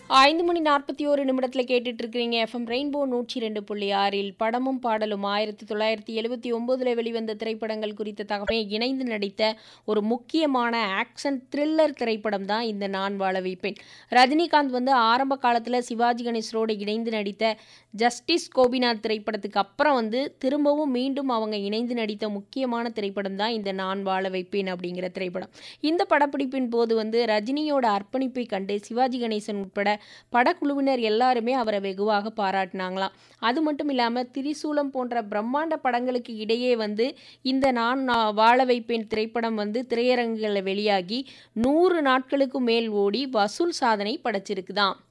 ஐந்து மணி நாற்பத்தி ஒரு நிமிடத்தில் கேட்டுட்டு இருக்கிறீங்க எஃப்எம் ரெயின்போ நூற்றி ரெண்டு புள்ளி ஆறில் படமும் பாடலும் ஆயிரத்தி தொள்ளாயிரத்தி எழுபத்தி ஒம்போதில் வெளிவந்த திரைப்படங்கள் குறித்த தகவலை இணைந்து நடித்த ஒரு முக்கியமான ஆக்ஷன் த்ரில்லர் திரைப்படம் தான் இந்த நான் வாழ வைப்பேன் ரஜினிகாந்த் வந்து ஆரம்ப காலத்தில் சிவாஜி கணேசரோடு இணைந்து நடித்த ஜஸ்டிஸ் கோபிநாத் திரைப்படத்துக்கு அப்புறம் வந்து திரும்பவும் மீண்டும் அவங்க இணைந்து நடித்த முக்கியமான திரைப்படம் தான் இந்த நான் வாழ வைப்பேன் அப்படிங்கிற திரைப்படம் இந்த படப்பிடிப்பின் போது வந்து ரஜினியோட அர்ப்பணிப்பை கண்டு சிவாஜி கணேசன் உட்பட படக்குழுவினர் எல்லாருமே அவரை வெகுவாக பாராட்டினாங்களாம் அது மட்டும் இல்லாமல் திரிசூலம் போன்ற பிரம்மாண்ட படங்களுக்கு இடையே வந்து இந்த நான் நா- வாழ வைப்பேன் திரைப்படம் வந்து திரையரங்குகளில் வெளியாகி நூறு நாட்களுக்கு மேல் ஓடி வசூல் சாதனை படைச்சிருக்குதாம்